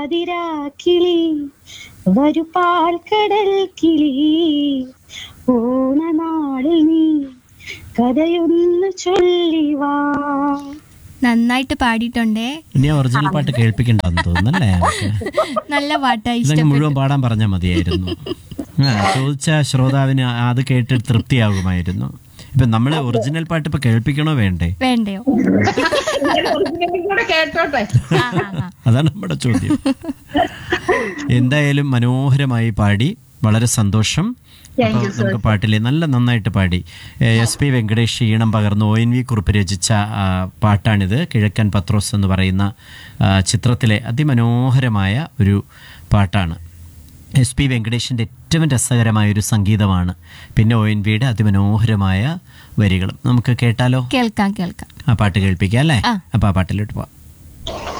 അതിരാക്കിളി വരു പാൽക്കടൽ കിളി ഓണനാളിൽ നീ കഥയൊന്നു ചൊല്ലിവാ നന്നായിട്ട് പാടിയിട്ടുണ്ടേ ഇനി ആ ഒറിജിനൽ പാട്ട് കേൾപ്പിക്കണ്ടെന്ന് തോന്നുന്നല്ലേ നമുക്ക് നല്ല പാട്ടായി ഇതങ്ങ് ഇഷ്ടപ്പെട്ടു മുഴുവൻ പാടാൻ പറഞ്ഞാൽ മതിയായിരുന്നു ആ, ചോദിച്ച ശ്രോതാവിന് അത് കേട്ട് തൃപ്തിയാകുമായിരുന്നു ഇപ്പൊ നമ്മള് ഒറിജിനൽ പാട്ട് ഇപ്പൊ കേൾപ്പിക്കണോ വേണ്ടേ വേണ്ടയോ കൂടെ കേട്ടോട്ടെ ആ, ആ, ആ. അതാണ് നമ്മുടെ ചോദ്യം എന്തായാലും മനോഹരമായി പാടി വളരെ സന്തോഷം അപ്പോൾ നമുക്ക് പാട്ടിലെ നല്ല നന്നായിട്ട് പാടി എസ് പി വെങ്കടേഷ് ഈണം പകർന്ന് ഒ എൻ വി കുറിപ്പ് രചിച്ച ആ, പാട്ടാണിത് കിഴക്കൻ പത്രോസ് എന്ന് പറയുന്ന ആ, ചിത്രത്തിലെ അതിമനോഹരമായ ഒരു പാട്ടാണ് എസ് പി വെങ്കടേഷിൻ്റെ ഏറ്റവും രസകരമായ ഒരു സംഗീതമാണ് പിന്നെ ഒ എൻ വിയുടെ അതിമനോഹരമായ വരികളും നമുക്ക് കേട്ടാലോ കേൾക്കാം കേൾക്കാം ആ പാട്ട് കേൾപ്പിക്കാം അല്ലേ ആ. അപ്പോൾ ആ പാട്ടിലോട്ട് പോവാം